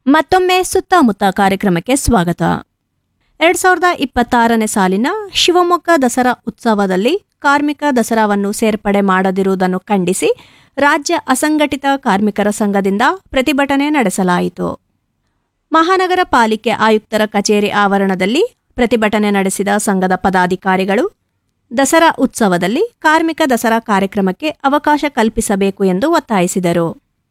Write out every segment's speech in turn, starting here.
ಮತ್ತೊಮ್ಮೆ ಸುತ್ತಮುತ್ತ ಕಾರ್ಯಕ್ರಮಕ್ಕೆ ಸ್ವಾಗತ ಎರಡ್ ಸಾವಿರದ ಇಪ್ಪತ್ತಾರನೇ ಸಾಲಿನ ಶಿವಮೊಗ್ಗ ದಸರಾ ಉತ್ಸವದಲ್ಲಿ ಕಾರ್ಮಿಕ ದಸರಾವನ್ನು ಸೇರ್ಪಡೆ ಮಾಡದಿರುವುದನ್ನು ಖಂಡಿಸಿ ರಾಜ್ಯ ಅಸಂಘಟಿತ ಕಾರ್ಮಿಕರ ಸಂಘದಿಂದ ಪ್ರತಿಭಟನೆ ನಡೆಸಲಾಯಿತು ಮಹಾನಗರ ಪಾಲಿಕೆ ಆಯುಕ್ತರ ಕಚೇರಿ ಆವರಣದಲ್ಲಿ ಪ್ರತಿಭಟನೆ ನಡೆಸಿದ ಸಂಘದ ಪದಾಧಿಕಾರಿಗಳು ದಸರಾ ಉತ್ಸವದಲ್ಲಿ ಕಾರ್ಮಿಕ ದಸರಾ ಕಾರ್ಯಕ್ರಮಕ್ಕೆ ಅವಕಾಶ ಕಲ್ಪಿಸಬೇಕು ಎಂದು ಒತ್ತಾಯಿಸಿದರು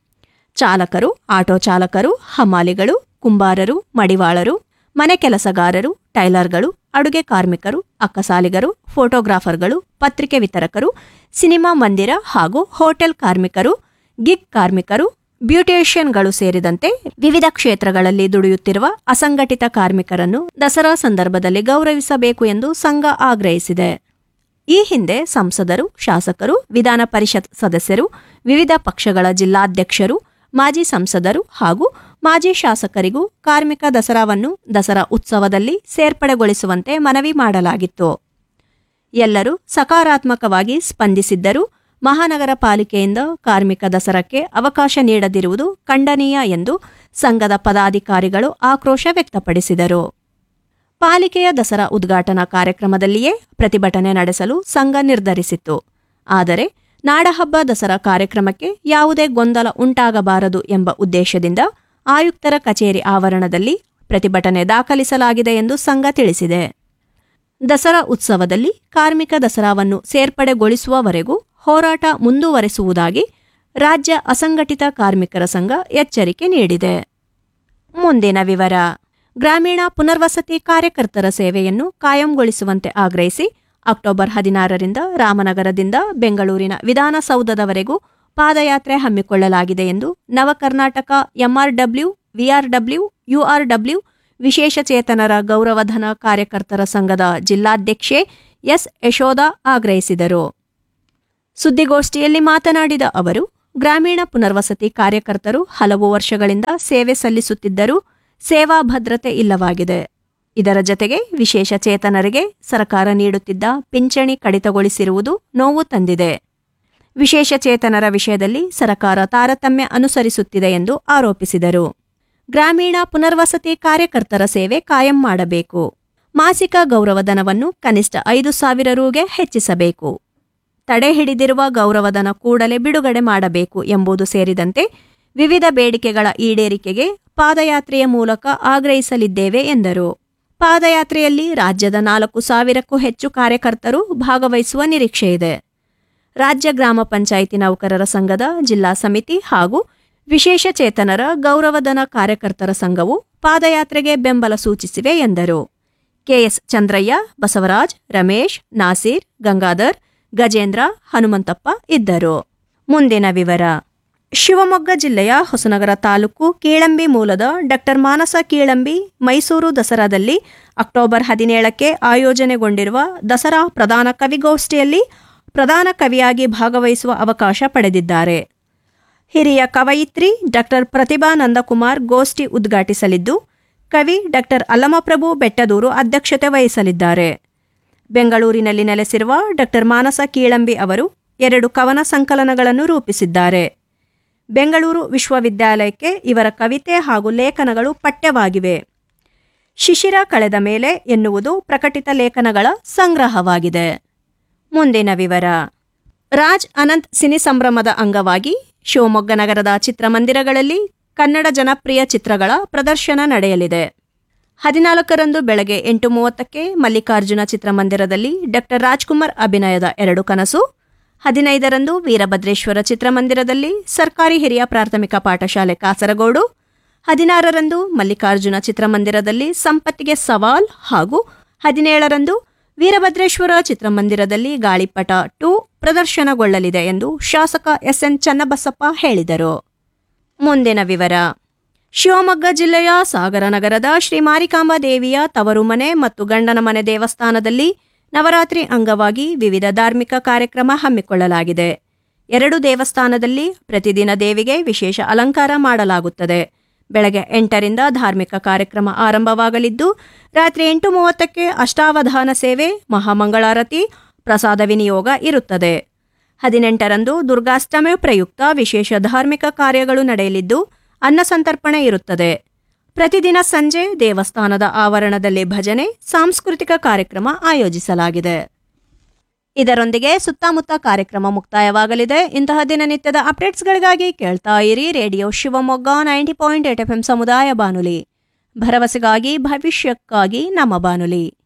ಚಾಲಕರು ಆಟೋ ಚಾಲಕರು ಹಮಾಲಿಗಳು ಕುಂಬಾರರು ಮಡಿವಾಳರು ಮನೆ ಕೆಲಸಗಾರರು ಟೈಲರ್ಗಳು ಅಡುಗೆ ಕಾರ್ಮಿಕರು ಅಕ್ಕಸಾಲಿಗರು ಫೋಟೋಗ್ರಾಫರ್ಗಳು ಪತ್ರಿಕೆ ವಿತರಕರು ಸಿನಿಮಾ ಮಂದಿರ ಹಾಗೂ ಹೋಟೆಲ್ ಕಾರ್ಮಿಕರು ಗಿಗ್ ಕಾರ್ಮಿಕರು ಬ್ಯೂಟಿಷಿಯನ್ಗಳು ಸೇರಿದಂತೆ ವಿವಿಧ ಕ್ಷೇತ್ರಗಳಲ್ಲಿ ದುಡಿಯುತ್ತಿರುವ ಅಸಂಘಟಿತ ಕಾರ್ಮಿಕರನ್ನು ದಸರಾ ಸಂದರ್ಭದಲ್ಲಿ ಗೌರವಿಸಬೇಕು ಎಂದು ಸಂಘ ಆಗ್ರಹಿಸಿದೆ ಈ ಹಿಂದೆ ಸಂಸದರು ಶಾಸಕರು ವಿಧಾನ ಪರಿಷತ್ ಸದಸ್ಯರು ವಿವಿಧ ಪಕ್ಷಗಳ ಜಿಲ್ಲಾಧ್ಯಕ್ಷರು ಮಾಜಿ ಸಂಸದರು ಹಾಗೂ ಮಾಜಿ ಶಾಸಕರಿಗೂ ಕಾರ್ಮಿಕ ದಸರಾವನ್ನು ದಸರಾ ಉತ್ಸವದಲ್ಲಿ ಸೇರ್ಪಡೆಗೊಳಿಸುವಂತೆ ಮನವಿ ಮಾಡಲಾಗಿತ್ತು ಎಲ್ಲರೂ ಸಕಾರಾತ್ಮಕವಾಗಿ ಸ್ಪಂದಿಸಿದ್ದರೂ ಮಹಾನಗರ ಪಾಲಿಕೆಯಿಂದ ಕಾರ್ಮಿಕ ದಸರಾಕ್ಕೆ ಅವಕಾಶ ನೀಡದಿರುವುದು ಖಂಡನೀಯ ಎಂದು ಸಂಘದ ಪದಾಧಿಕಾರಿಗಳು ಆಕ್ರೋಶ ವ್ಯಕ್ತಪಡಿಸಿದರು ಪಾಲಿಕೆಯ ದಸರಾ ಉದ್ಘಾಟನಾ ಕಾರ್ಯಕ್ರಮದಲ್ಲಿಯೇ ಪ್ರತಿಭಟನೆ ನಡೆಸಲು ಸಂಘ ನಿರ್ಧರಿಸಿತ್ತು ಆದರೆ ನಾಡಹಬ್ಬ ದಸರಾ ಕಾರ್ಯಕ್ರಮಕ್ಕೆ ಯಾವುದೇ ಗೊಂದಲ ಉಂಟಾಗಬಾರದು ಎಂಬ ಉದ್ದೇಶದಿಂದ ಆಯುಕ್ತರ ಕಚೇರಿ ಆವರಣದಲ್ಲಿ ಪ್ರತಿಭಟನೆ ದಾಖಲಿಸಲಾಗಿದೆ ಎಂದು ಸಂಘ ತಿಳಿಸಿದೆ ದಸರಾ ಉತ್ಸವದಲ್ಲಿ ಕಾರ್ಮಿಕ ದಸರಾವನ್ನು ಸೇರ್ಪಡೆಗೊಳಿಸುವವರೆಗೂ ಹೋರಾಟ ಮುಂದುವರೆಸುವುದಾಗಿ ರಾಜ್ಯ ಅಸಂಘಟಿತ ಕಾರ್ಮಿಕರ ಸಂಘ ಎಚ್ಚರಿಕೆ ನೀಡಿದೆ ಮುಂದಿನ ವಿವರ ಗ್ರಾಮೀಣ ಪುನರ್ವಸತಿ ಕಾರ್ಯಕರ್ತರ ಸೇವೆಯನ್ನು ಕಾಯಂಗೊಳಿಸುವಂತೆ ಆಗ್ರಹಿಸಿ ಅಕ್ಟೋಬರ್ ಹದಿನಾರರಿಂದ ರಾಮನಗರದಿಂದ ಬೆಂಗಳೂರಿನ ವಿಧಾನಸೌಧದವರೆಗೂ ಪಾದಯಾತ್ರೆ ಹಮ್ಮಿಕೊಳ್ಳಲಾಗಿದೆ ಎಂದು ನವಕರ್ನಾಟಕ ಎಂಆರ್ಡಬ್ಲ್ಯೂ ವಿಆರ್ಡಬ್ಲ್ಯೂ ಯುಆರ್ಡಬ್ಲ್ಯೂ ವಿಶೇಷಚೇತನರ ಗೌರವಧನ ಕಾರ್ಯಕರ್ತರ ಸಂಘದ ಜಿಲ್ಲಾಧ್ಯಕ್ಷೆ ಎಸ್ ಯಶೋಧ ಆಗ್ರಹಿಸಿದರು ಸುದ್ದಿಗೋಷ್ಠಿಯಲ್ಲಿ ಮಾತನಾಡಿದ ಅವರು ಗ್ರಾಮೀಣ ಪುನರ್ವಸತಿ ಕಾರ್ಯಕರ್ತರು ಹಲವು ವರ್ಷಗಳಿಂದ ಸೇವೆ ಸಲ್ಲಿಸುತ್ತಿದ್ದರೂ ಸೇವಾ ಭದ್ರತೆ ಇಲ್ಲವಾಗಿದೆ ಇದರ ಜತೆಗೆ ವಿಶೇಷ ಚೇತನರಿಗೆ ಸರ್ಕಾರ ನೀಡುತ್ತಿದ್ದ ಪಿಂಚಣಿ ಕಡಿತಗೊಳಿಸಿರುವುದು ನೋವು ತಂದಿದೆ ವಿಶೇಷ ಚೇತನರ ವಿಷಯದಲ್ಲಿ ಸರ್ಕಾರ ತಾರತಮ್ಯ ಅನುಸರಿಸುತ್ತಿದೆ ಎಂದು ಆರೋಪಿಸಿದರು ಗ್ರಾಮೀಣ ಪುನರ್ವಸತಿ ಕಾರ್ಯಕರ್ತರ ಸೇವೆ ಕಾಯಂ ಮಾಡಬೇಕು ಮಾಸಿಕ ಗೌರವಧನವನ್ನು ಕನಿಷ್ಠ ಐದು ಸಾವಿರ ರುಗೆ ಹೆಚ್ಚಿಸಬೇಕು ತಡೆ ಹಿಡಿದಿರುವ ಗೌರವಧನ ಕೂಡಲೇ ಬಿಡುಗಡೆ ಮಾಡಬೇಕು ಎಂಬುದು ಸೇರಿದಂತೆ ವಿವಿಧ ಬೇಡಿಕೆಗಳ ಈಡೇರಿಕೆಗೆ ಪಾದಯಾತ್ರೆಯ ಮೂಲಕ ಆಗ್ರಹಿಸಲಿದ್ದೇವೆ ಎಂದರು ಪಾದಯಾತ್ರೆಯಲ್ಲಿ ರಾಜ್ಯದ ನಾಲ್ಕು ಸಾವಿರಕ್ಕೂ ಹೆಚ್ಚು ಕಾರ್ಯಕರ್ತರು ಭಾಗವಹಿಸುವ ನಿರೀಕ್ಷೆಯಿದೆ ರಾಜ್ಯ ಗ್ರಾಮ ಪಂಚಾಯಿತಿ ನೌಕರರ ಸಂಘದ ಜಿಲ್ಲಾ ಸಮಿತಿ ಹಾಗೂ ವಿಶೇಷ ಚೇತನರ ಗೌರವಧನ ಕಾರ್ಯಕರ್ತರ ಸಂಘವು ಪಾದಯಾತ್ರೆಗೆ ಬೆಂಬಲ ಸೂಚಿಸಿವೆ ಎಂದರು ಕೆಎಸ್ ಚಂದ್ರಯ್ಯ ಬಸವರಾಜ್ ರಮೇಶ್ ನಾಸೀರ್ ಗಂಗಾಧರ್ ಗಜೇಂದ್ರ ಹನುಮಂತಪ್ಪ ಇದ್ದರು ಮುಂದಿನ ವಿವರ ಶಿವಮೊಗ್ಗ ಜಿಲ್ಲೆಯ ಹೊಸನಗರ ತಾಲೂಕು ಕೀಳಂಬಿ ಮೂಲದ ಡಾಕ್ಟರ್ ಮಾನಸ ಕೀಳಂಬಿ ಮೈಸೂರು ದಸರಾದಲ್ಲಿ ಅಕ್ಟೋಬರ್ ಹದಿನೇಳಕ್ಕೆ ಆಯೋಜನೆಗೊಂಡಿರುವ ದಸರಾ ಪ್ರಧಾನ ಕವಿಗೋಷ್ಠಿಯಲ್ಲಿ ಪ್ರಧಾನ ಕವಿಯಾಗಿ ಭಾಗವಹಿಸುವ ಅವಕಾಶ ಪಡೆದಿದ್ದಾರೆ ಹಿರಿಯ ಕವಯಿತ್ರಿ ಡಾಕ್ಟರ್ ಪ್ರತಿಭಾ ನಂದಕುಮಾರ್ ಗೋಷ್ಠಿ ಉದ್ಘಾಟಿಸಲಿದ್ದು ಕವಿ ಡಾಕ್ಟರ್ ಅಲ್ಲಮಪ್ರಭು ಬೆಟ್ಟದೂರು ಅಧ್ಯಕ್ಷತೆ ವಹಿಸಲಿದ್ದಾರೆ ಬೆಂಗಳೂರಿನಲ್ಲಿ ನೆಲೆಸಿರುವ ಡಾಕ್ಟರ್ ಮಾನಸ ಕೀಳಂಬಿ ಅವರು ಎರಡು ಕವನ ಸಂಕಲನಗಳನ್ನು ರೂಪಿಸಿದ್ದಾರೆ ಬೆಂಗಳೂರು ವಿಶ್ವವಿದ್ಯಾಲಯಕ್ಕೆ ಇವರ ಕವಿತೆ ಹಾಗೂ ಲೇಖನಗಳು ಪಠ್ಯವಾಗಿವೆ ಶಿಶಿರ ಕಳೆದ ಮೇಲೆ ಎನ್ನುವುದು ಪ್ರಕಟಿತ ಲೇಖನಗಳ ಸಂಗ್ರಹವಾಗಿದೆ ಮುಂದಿನ ವಿವರ ರಾಜ್ ಅನಂತ್ ಸಿನಿ ಸಂಭ್ರಮದ ಅಂಗವಾಗಿ ಶಿವಮೊಗ್ಗ ನಗರದ ಚಿತ್ರಮಂದಿರಗಳಲ್ಲಿ ಕನ್ನಡ ಜನಪ್ರಿಯ ಚಿತ್ರಗಳ ಪ್ರದರ್ಶನ ನಡೆಯಲಿದೆ ಹದಿನಾಲ್ಕರಂದು ಬೆಳಗ್ಗೆ ಎಂಟು ಮೂವತ್ತಕ್ಕೆ ಮಲ್ಲಿಕಾರ್ಜುನ ಚಿತ್ರಮಂದಿರದಲ್ಲಿ ಡಾಕ್ಟರ್ ರಾಜ್ಕುಮಾರ್ ಅಭಿನಯದ ಎರಡು ಕನಸು ಹದಿನೈದರಂದು ವೀರಭದ್ರೇಶ್ವರ ಚಿತ್ರಮಂದಿರದಲ್ಲಿ ಸರ್ಕಾರಿ ಹಿರಿಯ ಪ್ರಾಥಮಿಕ ಪಾಠಶಾಲೆ ಕಾಸರಗೋಡು ಹದಿನಾರರಂದು ಮಲ್ಲಿಕಾರ್ಜುನ ಚಿತ್ರಮಂದಿರದಲ್ಲಿ ಸಂಪತ್ತಿಗೆ ಸವಾಲ್ ಹಾಗೂ ಹದಿನೇಳರಂದು ವೀರಭದ್ರೇಶ್ವರ ಚಿತ್ರಮಂದಿರದಲ್ಲಿ ಗಾಳಿಪಟ ಟು ಪ್ರದರ್ಶನಗೊಳ್ಳಲಿದೆ ಎಂದು ಶಾಸಕ ಎಸ್ಎನ್ ಚನ್ನಬಸಪ್ಪ ಹೇಳಿದರು ಮುಂದಿನ ವಿವರ ಶಿವಮೊಗ್ಗ ಜಿಲ್ಲೆಯ ಸಾಗರ ನಗರದ ಶ್ರೀ ಮಾರಿಕಾಂಬಾ ದೇವಿಯ ತವರು ಮನೆ ಮತ್ತು ಗಂಡನ ಮನೆ ದೇವಸ್ಥಾನದಲ್ಲಿ ನವರಾತ್ರಿ ಅಂಗವಾಗಿ ವಿವಿಧ ಧಾರ್ಮಿಕ ಕಾರ್ಯಕ್ರಮ ಹಮ್ಮಿಕೊಳ್ಳಲಾಗಿದೆ ಎರಡು ದೇವಸ್ಥಾನದಲ್ಲಿ ಪ್ರತಿದಿನ ದೇವಿಗೆ ವಿಶೇಷ ಅಲಂಕಾರ ಮಾಡಲಾಗುತ್ತದೆ ಬೆಳಗ್ಗೆ ಎಂಟರಿಂದ ಧಾರ್ಮಿಕ ಕಾರ್ಯಕ್ರಮ ಆರಂಭವಾಗಲಿದ್ದು ರಾತ್ರಿ ಎಂಟು ಮೂವತ್ತಕ್ಕೆ ಅಷ್ಟಾವಧಾನ ಸೇವೆ ಮಹಾಮಂಗಳಾರತಿ ಪ್ರಸಾದ ವಿನಿಯೋಗ ಇರುತ್ತದೆ ಹದಿನೆಂಟರಂದು ದುರ್ಗಾಷ್ಟಮಿ ಪ್ರಯುಕ್ತ ವಿಶೇಷ ಧಾರ್ಮಿಕ ಕಾರ್ಯಗಳು ನಡೆಯಲಿದ್ದು ಅನ್ನ ಸಂತರ್ಪಣೆ ಇರುತ್ತದೆ ಪ್ರತಿದಿನ ಸಂಜೆ ದೇವಸ್ಥಾನದ ಆವರಣದಲ್ಲಿ ಭಜನೆ ಸಾಂಸ್ಕೃತಿಕ ಕಾರ್ಯಕ್ರಮ ಆಯೋಜಿಸಲಾಗಿದೆ ಇದರೊಂದಿಗೆ ಸುತ್ತಮುತ್ತ ಕಾರ್ಯಕ್ರಮ ಮುಕ್ತಾಯವಾಗಲಿದೆ ಇಂತಹ ದಿನನಿತ್ಯದ ಅಪ್ಡೇಟ್ಸ್ಗಳಿಗಾಗಿ ಕೇಳ್ತಾ ಇರಿ radio Shivamogga ninety point eight F ಸಮುದಾಯ ಬಾನುಲಿ ಭರವಸೆಗಾಗಿ ಭವಿಷ್ಯಕ್ಕಾಗಿ ನಮ್ಮ ಬಾನುಲಿ